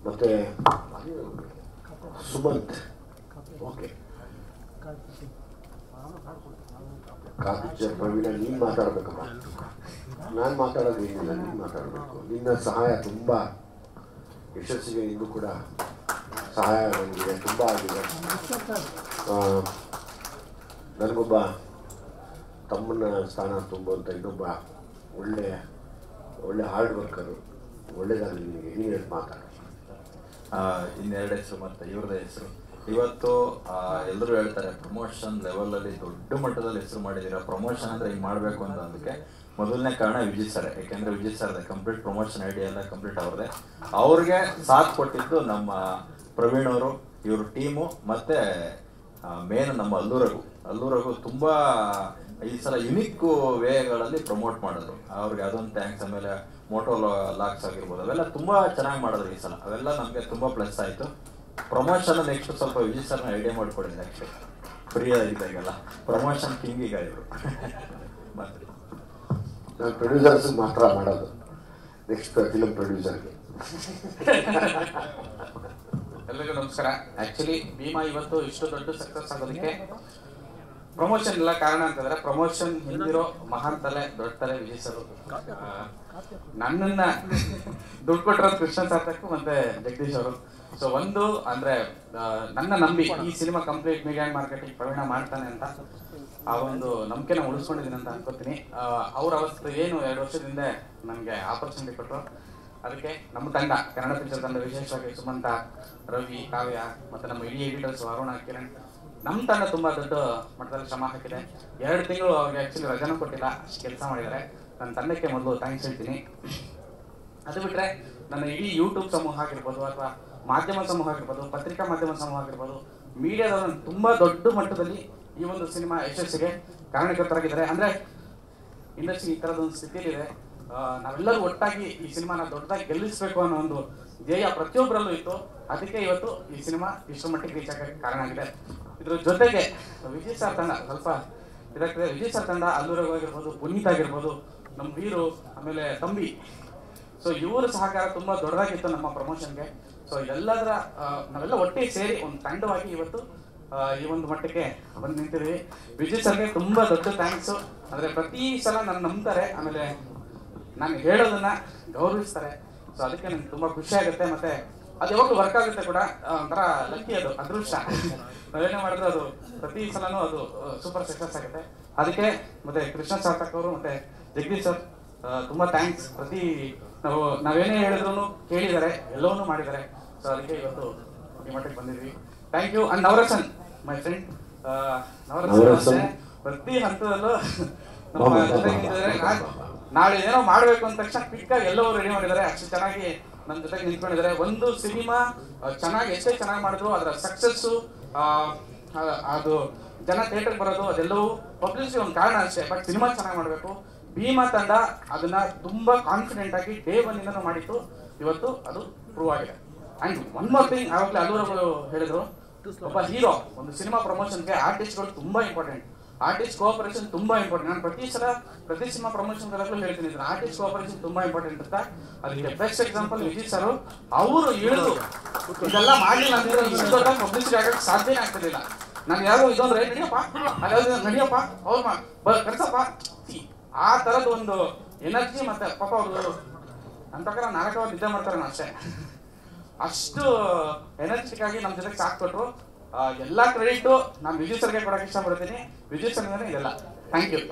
ಮತ್ತು ಸುಮಂತ್ ಓಕೆ ಕಾರ್ತಿಕ್ ಪ್ರವೀಣ ನೀನು ಮಾತಾಡಬೇಕಮ್ಮ ನಾನು ಮಾತಾಡೋದು ಏನಿಲ್ಲ ನೀನು ಮಾತಾಡಬೇಕು ನಿನ್ನ ಸಹಾಯ ತುಂಬ ಯಶಸ್ಸಿಗೆ ಇನ್ನೂ ಕೂಡ ಸಹಾಯ ನನಗೆ ತುಂಬ ಆಗಿದೆ ಆ, ನನಗೊಬ್ಬ ತಮ್ಮನ ಸ್ಥಾನ ತುಂಬುವಂಥ ಇನ್ನೊಬ್ಬ ಒಳ್ಳೆಯ ಒಳ್ಳೆ ಹಾರ್ಡ್ ವರ್ಕರು ಒಳ್ಳೆಯದಾಗಲಿ ನಿನಗೆ ನೀನು ಹೇಳಿ ಮಾತಾಡು ಆ, ಇನ್ನೆರಡು ಹೆಸರು ಮತ್ತೆ ಇವ್ರದೇ ಹೆಸರು ಇವತ್ತು ಎಲ್ಲರೂ ಹೇಳ್ತಾರೆ ಪ್ರಮೋಷನ್ ಲೆವೆಲಲ್ಲಿ ದೊಡ್ಡ ಮಟ್ಟದಲ್ಲಿ ಹೆಸರು ಮಾಡಿದ್ದೀರಾ ಪ್ರಮೋಷನ್ ಅಂದ್ರೆ ಹಿಂಗೆ ಮಾಡಬೇಕು ಅಂತ ಅದಕ್ಕೆ ಮೊದಲನೇ ಕಾರಣ ವಿಜಯ್ ಸರ್ ಯಾಕೆಂದ್ರೆ Vijay sir complete promotion idea ಎಲ್ಲ ಕಂಪ್ಲೀಟ್ ಅವ್ರದೇ ಅವ್ರಿಗೆ ಸಾಥ್ ಕೊಟ್ಟಿದ್ದು ನಮ್ಮ ಪ್ರವೀಣ್ ಅವರು ಇವ್ರ ಟೀಮು ಮತ್ತೆ ಮೇನ್ ನಮ್ಮ ಅಲ್ಲೂರಗು ಅಲ್ಲೂರಗು ತುಂಬಾ ಈ ಸಲ ಯುನಿಕ್ ವೇಗಳಲ್ಲಿ ಪ್ರಮೋಟ್ ಮಾಡಿದ್ರು ಅವ್ರಿಗೆ ಅದೊಂದು ಥ್ಯಾಂಕ್ಸ್ ಆಮೇಲೆ ಮೋಟೋ ಲಾಕ್ಸ್ ಆಗಿರ್ಬೋದು ಅವೆಲ್ಲ ತುಂಬಾ ಚೆನ್ನಾಗಿ ಮಾಡಿದ್ರು ಈ ಸಲ ಅವೆಲ್ಲ ನಮಗೆ ತುಂಬಾ ಪ್ಲಸ್ ಆಯ್ತು ಪ್ರಮೋಷನ್ ನೆಕ್ಸ್ಟ್ ಸ್ವಲ್ಪ ವಿಜಯ್ ಸರ್ನ ಐಡಿಯಾ ಮಾಡ್ಕೊಡಿ ನೆಕ್ಸ್ಟ್ ಫ್ರೀ ಆಗಿದ್ದಾಗೆಲ್ಲ ಪ್ರಮೋಷನ್ ಕಿಂಗ್ ಈಗ ಇವರು ಮತ್ತೆ ನಾನು ಪ್ರೊಡ್ಯೂಸರ್ಸ್ ಮಾತ್ರ ಮಾಡೋದು ನೆಕ್ಸ್ಟ್ ಫಿಲಮ್ ಪ್ರೊಡ್ಯೂಸರ್ಗೆ ಎಲ್ರಿಗೂ ನಮಸ್ಕಾರ ಆಕ್ಚುಲಿ ಭೀಮಾ ಇವತ್ತು ಇಷ್ಟು ದೊಡ್ಡ ಸಕ್ಸಸ್ ಆಗೋದಕ್ಕೆ ಪ್ರಮೋಷನ್ ಎಲ್ಲ ಕಾರಣ ಅಂತಂದ್ರೆ ಪ್ರಮೋಷನ್ ಹಿಂದಿರೋ ಮಹಾನ್ ತಲೆ ದೊಡ್ಡ ತಲೆ ವಿಜಯ್ ಸರ್ ನನ್ನನ್ನ ದುಡ್ಡು ಕೊಟ್ಟಿರೋದು ಕೃಷ್ಣ ಸಾರ್ಥಕ್ ಮತ್ತೆ ಜಗದೀಶ್ ಅವರು ಸೊ ಒಂದು ಅಂದ್ರೆ ಆ, ನನ್ನ ನಂಬಿ ಈ cinema complete media marketing Praveena ಮಾಡ್ತಾನೆ ಅಂತ ಆ ಒಂದು ನಂಬಿಕೆನ ಉಳಿಸ್ಕೊಂಡಿದ್ದೀನಿ ಅಂತ ಅನ್ಕೋತೀನಿ ಆ, ಅವ್ರ ಅವಸ್ಥೆ ಏನು ಎರಡು ವರ್ಷದಿಂದ ನನಗೆ ಆಪರ್ಚುನಿಟಿ ಕೊಟ್ಟರು ಅದಕ್ಕೆ ನಮ್ಮ ತಂಡ ಕನ್ನಡ ಪಿಕ್ಚರ್ ತಂಡ ವಿಶೇಷವಾಗಿ ಸುಮಂತ ರವಿ ಕಾವ್ಯ ಮತ್ತೆ ನಮ್ಮ ಇಡೀ ಎಡಿಟರ್ಸ್ ಅರುಣ ಕಿರಣ್ ನಮ್ಮ ತಂಡ ತುಂಬಾ ದೊಡ್ಡ ಮಟ್ಟದಲ್ಲಿ ಶ್ರಮ ಹಾಕಿದೆ ಎರಡು ತಿಂಗಳು ಅವ್ರಿಗೆ ಆಕ್ಚುಲಿ ರಜಾನೂ ಕೊಟ್ಟಿಲ್ಲ ಅಷ್ಟು ಕೆಲಸ ಮಾಡಿದ್ದಾರೆ ನನ್ನ ತಂಡಕ್ಕೆ ಮೊದಲು ಥ್ಯಾಂಕ್ಸ್ ಹೇಳ್ತೀನಿ ಅದು ಬಿಟ್ರೆ ನನ್ನ ಇಡೀ ಯೂಟ್ಯೂಬ್ ಸಮೂಹ ಆಗಿರ್ಬೋದು ಅಥವಾ ಮಾಧ್ಯಮ ಸಮೂಹ ಆಗಿರ್ಬೋದು ಪತ್ರಿಕಾ ಮಾಧ್ಯಮ ಸಮೂಹ ಆಗಿರ್ಬೋದು ಮೀಡಿಯಾದವರು ತುಂಬಾ ದೊಡ್ಡ ಮಟ್ಟದಲ್ಲಿ ಈ ಒಂದು ಸಿನಿಮಾ ಯಶಸ್ಸಿಗೆ ಕಾರಣಕರ್ತರಾಗಿದ್ದಾರೆ ಅಂದ್ರೆ ಇಂಡಸ್ಟ್ರಿ ಈ ತರದ ಒಂದು ಸ್ಥಿತಿಯಲ್ಲಿದೆ ಆ, ನಾವೆಲ್ಲರೂ ಒಟ್ಟಾಗಿ ಈ ಸಿನಿಮಾನ ದೊಡ್ಡದಾಗಿ ಗೆಲ್ಲಿಸಬೇಕು ಅನ್ನೋ ಒಂದು ಧ್ಯೇಯ ಪ್ರತಿಯೊಬ್ಬರಲ್ಲೂ ಇತ್ತು ಅದಕ್ಕೆ ಇವತ್ತು ಈ ಸಿನಿಮಾ ಇಷ್ಟು ಮಟ್ಟಿಗೆ ರೀಚ್ ಆಗಕ್ಕೆ ಕಾರಣ ಆಗಿದೆ ಇದ್ರ ಜೊತೆಗೆ ವಿಜಯ್ ಸರ್ ತಂಡ ಸ್ವಲ್ಪ ಇದಾಗ್ತದೆ ವಿಜಯ್ ಸರ್ ತಂಡ ಅಲ್ಲೂರಗು ಆಗಿರ್ಬೋದು ಪುನೀತ್ ಆಗಿರ್ಬೋದು ನಮ್ಮ ವೀರು ಆಮೇಲೆ ತಂಬಿ ಸೊ ಇವರ ಸಹಕಾರ ತುಂಬಾ ದೊಡ್ಡದಾಗಿತ್ತು ನಮ್ಮ ಪ್ರಮೋಷನ್ಗೆ ಸೊ ಎಲ್ಲದರ ಆ, ನಾವೆಲ್ಲ ಒಟ್ಟಿಗೆ ಸೇರಿ ಒಂದು ತಂಡವಾಗಿ ಇವತ್ತು ಆ, ಈ ಒಂದು ಮಟ್ಟಕ್ಕೆ ಬಂದು ನಿಂತಿದ್ದೀವಿ ವಿಜಯ್ ಸರ್ಗೆ ತುಂಬಾ ದೊಡ್ಡ ಥ್ಯಾಂಕ್ಸ್ ಅಂದ್ರೆ ಪ್ರತಿ ಸಲ ನನ್ನ ನಂಬ್ತಾರೆ ಆಮೇಲೆ ನಾನು ಹೇಳೋದನ್ನ ಗೌರವಿಸ್ತಾರೆ ಸೊ ಅದಕ್ಕೆ ನಂಗೆ ತುಂಬಾ ಖುಷಿ ಆಗುತ್ತೆ ಮತ್ತೆ ಅದು ಯಾವಾಗಲೂ ವರ್ಕ್ ಆಗುತ್ತೆ ಕೂಡ ಆ, ಒಂಥರ ಲಕ್ಕಿ ಅದು ಅದೃಷ್ಟ ನಾವೇನೇ ಮಾಡಿದ್ರು ಅದು ಪ್ರತಿ ಸಲನೂ ಅದು ಸೂಪರ್ ಸಕ್ಸಸ್ ಆಗುತ್ತೆ ಅದಕ್ಕೆ ಮತ್ತೆ ಕೃಷ್ಣ ಸಾರ್ಥಕ್ ಅವರು ಮತ್ತೆ ಜಗದೀಶ್ ಸರ್ ಆ, ತುಂಬಾ ಥ್ಯಾಂಕ್ಸ್ ಪ್ರತಿ ನಾವು ನಾವೇನೇ ಹೇಳಿದ್ರು ಕೇಳಿದ್ದಾರೆ ಎಲ್ಲವನ್ನೂ ಮಾಡಿದ್ದಾರೆ ಸೊ ಅದಕ್ಕೆ ಇವತ್ತು ಈ ಮಟ್ಟಕ್ಕೆ ಬಂದಿದ್ವಿ thank you and Navarasan my friend Navarasan Navarasan. ಅಷ್ಟೇ ಪ್ರತಿ ಹಂತದಲ್ಲೂ ನಮ್ಮ ಬಾ, ಬಾ, ಬಾ, ಜೊತೆಗೆ ಬಾ, ಇದ್ದಾರೆ. ಬಾ, ನಾಳೆ- ಬಾ, ಬಾ. ನಾಳೆ ಏನೋ ಮಾಡ್ಬೇಕು ಅಂದ ತಕ್ಷಣ ಕ್ವಿಕ್ ಆಗಿ ಎಲ್ಲವೂ ರೆಡಿ ಮಾಡಿದ್ದಾರೆ ಅಷ್ಟು ಚೆನ್ನಾಗಿ ನನ್ನ ಜೊತೆಗೆ ನಿಂತ್ಕೊಂಡಿದ್ದಾರೆ ಒಂದು ಸಿನಿಮಾ ಚೆನ್ನಾಗಿ ಎಷ್ಟೇ ಚೆನ್ನಾಗಿ ಮಾಡಿದ್ರು ಅದರ ಸಕ್ಸಸ್ಸು ಅದು ಜನ ಥಿಯೇಟರ್ ಬರೋದು ಅದೆಲ್ಲವೂ ಪಬ್ಲಿಸಿಟಿ ಒಂದು ಕಾರಣ ಅಷ್ಟೇ ಬಟ್ ಸಿನಿಮಾ ಚೆನ್ನಾಗಿ ಮಾಡಬೇಕು ಭೀಮಾ ತಂಡ ಅದನ್ನ ತುಂಬಾ ಕಾನ್ಫಿಡೆಂಟ್ ಆಗಿ ಡೇ ಒನ್ ಇಂದನೂ ಮಾಡಿತ್ತು ಇವತ್ತು ಅದು ಪ್ರೂವ್ ಆಗಿದೆ ಅಂಡ್ ಒನ್ ಮೋರ್ ಥಿಂಗ್ ಆವಾಗಲೇ ಅಲ್ಲೂರವರು ಹೇಳಿದ್ರು ಒಬ್ಬ ಹೀರೋ ಒಂದು ಸಿನಿಮಾ ಪ್ರಮೋಷನ್ಗೆ ಆರ್ಟಿಸ್ಟ್ಗಳು ತುಂಬಾ ಇಂಪಾರ್ಟೆಂಟ್ ಆರ್ಟಿಸ್ಟ್ ಕೋಆಪರೇಷನ್ ತುಂಬಾ ಇಂಪಾರ್ಟೆಂಟ್ ನಾನು ಪ್ರತಿ ಸಲ ಪ್ರತಿ ಸಿನಿಮಾ ಪ್ರಮೋಷನ್ ಹೇಳ್ತೀನಿ ಆರ್ಟಿಸ್ಟ್ ಕೋಆಪರೇಷನ್ ತುಂಬಾ ಇಂಪಾರ್ಟೆಂಟ್ ಅಂತ ಅದಕ್ಕೆ ಬೆಸ್ಟ್ ಎಕ್ಸಾಂಪಲ್ ವಿಜಯ್ ಸರ್ ಅವರು ಇಳಿದು ಇದೆಲ್ಲ ಮಾಡಲಿಲ್ಲ ಅಂದ್ರೆ ಇಷ್ಟು ದೊಡ್ಡ ಪಬ್ಲಿಸಿಟಿ ಆಗಕ್ಕೆ ಸಾಧ್ಯನೇ ಆಗ್ತಿರ್ಲಿಲ್ಲ ನಾನು ಯಾರೋ ಇದೊಂದ್ರೆ ನಡಿಯಪ್ಪ ಅದ್ಯಾವ್ದು ನಡಿಯಪ್ಪ ಅವ್ರು ಮಾ ಬ- ಕರ್ಸಪ್ಪ See, ಆ ತರದ ಒಂದು ಎನರ್ಜಿ ಮತ್ತೆ ಪಾಪ ಅವರು ನನ್ನ ಪ್ರಕಾರ ನಾಲ್ಕು ಅವರ್ ನಿದ್ದೆ ಮಾಡ್ತಾರೆ ಅಷ್ಟೇ ಅಷ್ಟು ಎನರ್ಜಿಟಿಕ್ ಆಗಿ ನಮ್ಮ ಜೊತೆಗೆ ಸಾಥ್ ಕೊಟ್ರು ಆ, ಎಲ್ಲಾ ಕ್ರೆಡಿಟ್ ನಾನು ವಿಜಯ್ ಸರ್ಗೆ ಕೊಡಕ್ಕೆ ಇಷ್ಟಪಡ್ತೀನಿ ವಿಜಯ್ ಸರ್ಗೆ ಇದೆಲ್ಲ ಥ್ಯಾಂಕ್ ಯು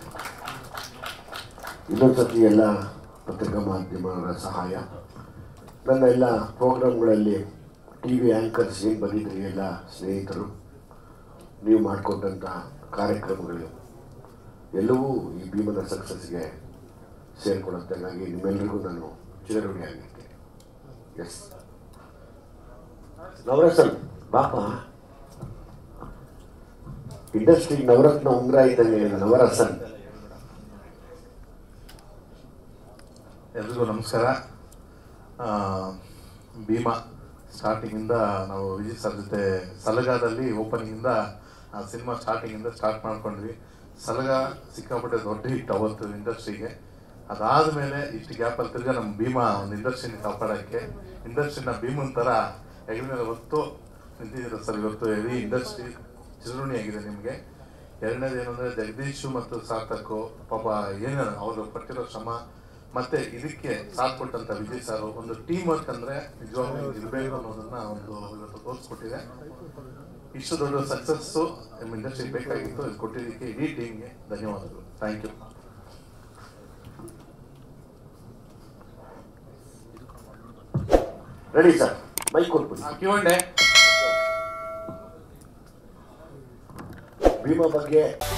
ಇನ್ನೊಂದು ಸತಿ ಎಲ್ಲ ಪತ್ರಿಕಾ ಮಾಧ್ಯಮಗಳ ಸಹಾಯ ನನ್ನ ಎಲ್ಲ ಪ್ರೋಗ್ರಾಮ್ಗಳಲ್ಲಿ ಟಿ ವಿ ಆ್ಯಂಕರ್ಸ್ ಏನು ಬಂದಿದ್ರಿ ಎಲ್ಲ ಸ್ನೇಹಿತರು ನೀವು ಮಾಡಿಕೊಟ್ಟಂಥ ಕಾರ್ಯಕ್ರಮಗಳು ಎಲ್ಲವೂ ಈ ಭೀಮನ ಸಕ್ಸಸ್ಗೆ ಸೇರಿಕೊಳ್ಳುತ್ತೇನಾಗಿ ನಿಮ್ಮೆಲ್ಲರಿಗೂ ನಾನು ಚಿರಋಣಿಯಾಗಿರ್ತೇನೆ ಎಸ್ ನವರಸನ್ ಬಾಪ ಇಂಡಸ್ಟ್ರಿ ನವರತ್ನ ಉಂಗ್ರ ಇದ್ದಂಗೆ ನವರಸನ್ ಎಲ್ರಿಗೂ ನಮಸ್ಕಾರ ಆ, ಭೀಮಾ ಸ್ಟಾರ್ಟಿಂಗಿಂದ ನಾವು ವಿಜಯ್ ಸರ್ ಜೊತೆ ಸಲಗಾದಲ್ಲಿ ಓಪನಿಂಗಿಂದ ಆ ಸಿನಿಮಾ ಸ್ಟಾರ್ಟಿಂಗಿಂದ ಸ್ಟಾರ್ಟ್ ಮಾಡ್ಕೊಂಡ್ವಿ ಸಲಗ ಸಿಕ್ಕಾಪಟ್ಟೆ ದೊಡ್ಡ ಹಿಟ್ ಅವತ್ತು ಇಂಡಸ್ಟ್ರಿಗೆ ಅದಾದಮೇಲೆ ಇಷ್ಟು ಗ್ಯಾಪಲ್ಲಿ ತಿರ್ಗಾ ನಮ್ಮ ಭೀಮಾ ಒಂದು ಇಂಡಸ್ಟ್ರಿನ ಕಾಪಾಡೋಕ್ಕೆ ಇಂಡಸ್ಟ್ರಿನ ಭೀಮನ್ ಥರ ಹೆಗಲ ಮೇಲೆ ಹೊತ್ತು ನಿಂತಿದ್ದೀರ ಸರ್ ಇವತ್ತು ಇಡೀ ಇಂಡಸ್ಟ್ರಿ ಚಿರುಣಿ ಆಗಿದೆ ನಿಮಗೆ ಎರಡನೇದು ಏನಂದರೆ ಜಗದೀಶು ಮತ್ತು ಸಾರ್ಥಕು ಪಾಪ ಏನು ಅವರು ಪಟ್ಟಿರೋ ಶ್ರಮ ಮತ್ತೆ ಇದಕ್ಕೆ ಸಾಥ್ ಕೊಟ್ಟಂತ ವಿಜಯ್ ಸರ್ ಒಂದು ಟೀಮ್ ವರ್ಕ್ ಅಂದ್ರೆ ನಿಜವಾಗ್ಲೂ ಇರಬೇಕು ಅನ್ನೋದನ್ನ ಒಂದು ಇವತ್ತು ತೋರಿಸ್ಕೊಟ್ಟಿದೆ ಇಷ್ಟು ದೊಡ್ಡ ಸಕ್ಸಸ್ಸು ನಮ್ಮ ಇಂಡಸ್ಟ್ರಿಗೆ ಬೇಕಾಗಿತ್ತು ಇದು ಕೊಟ್ಟಿದ್ದಕ್ಕೆ ಇಡೀ ಟೀಮ್ಗೆ ಧನ್ಯವಾದಗಳು thank you ready sir mike ಕೊಟ್ಬಿಡಿ ಕ್ಯೂ ಅಂಡ್ ಭೀಮಾ ಬಗ್ಗೆ